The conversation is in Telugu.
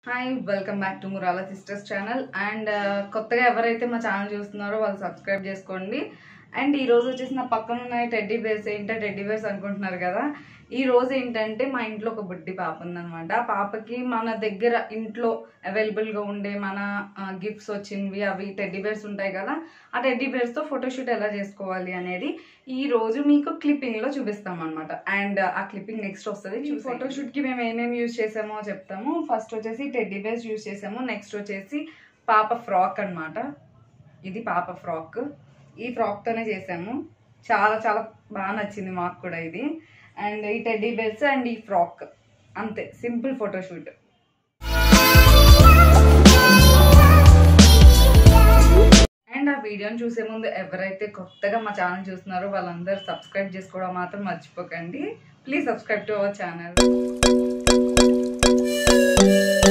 hi welcome back to Murala sisters channel and కొత్తగా ఎవరైతే మా ఛానల్ చూస్తున్నారో వాళ్ళు సబ్స్క్రైబ్ చేసుకోండి అండ్ ఈ రోజు వచ్చేసి నా పక్కన ఉన్న టెడ్డీ బేర్స్ ఏంటో టెడ్డీ బేర్స్ అనుకుంటున్నారు కదా ఈ రోజు ఏంటంటే మా ఇంట్లో ఒక బుడ్డి పాప ఉందన్నమాట ఆ పాపకి మన దగ్గర ఇంట్లో అవైలబుల్గా ఉండే మన గిఫ్ట్స్ వచ్చినవి అవి టెడ్డీ బేర్స్ ఉంటాయి కదా ఆ టెడ్డీ బేర్స్తో ఫోటోషూట్ ఎలా చేసుకోవాలి అనేది ఈ రోజు మీకు క్లిప్పింగ్ లో చూపిస్తాం అనమాట అండ్ ఆ క్లిప్పింగ్ నెక్స్ట్ వస్తుంది ఈ ఫోటోషూట్ కి మేము ఏమేమి యూజ్ చేసామో చెప్తాము ఫస్ట్ వచ్చేసి టెడ్డీ బేర్స్ యూజ్ చేసాము నెక్స్ట్ వచ్చేసి పాప ఫ్రాక్ అన్నమాట ఇది పాప ఫ్రాక్ ఈ ఫ్రాక్ తోనే చేసాము చాలా చాలా బాగా నచ్చింది మాకు కూడా ఇది అండ్ ఈ టెడ్డీ బేర్స్ అండ్ ఈ ఫ్రాక్ అంతే సింపుల్ ఫోటోషూట్ అండ్ ఆ వీడియోని చూసే ముందు ఎవరైతే కొత్తగా మా ఛానల్ చూస్తున్నారో వాళ్ళందరూ సబ్స్క్రైబ్ చేసుకోవడం మాత్రం మర్చిపోకండి please subscribe to our channel